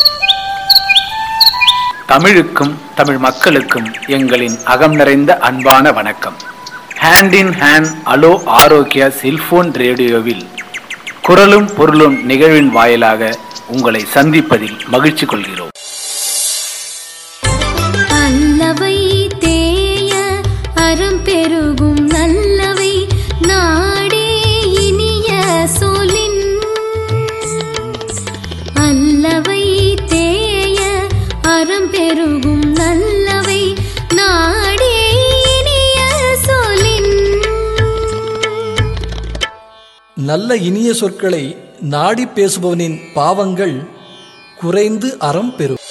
தமிழுக்கும் தமிழ் மக்களுக்கும் எங்களின் அகம் நிறைந்த அன்பான வணக்கம் hand in hand hello Arokya cellphone ரேடியோவில் குரலும் பொருளும் நிகழ்வின் வாயிலாக உங்களை சந்திப்பதில் மகிழ்ச்சி கொள்கிறோம் அல்லவை தேய அறம் பெருகும் நல்லவை நாடே இனிய சொலின் அல்லவை தேய அறம் பெருகும் நல்லவை நாடே இனிய சொலின் நல்ல இனிய சொற்களை நாடி பேசுபவனின் பாவங்கள் குறைந்து அறம் பெறும்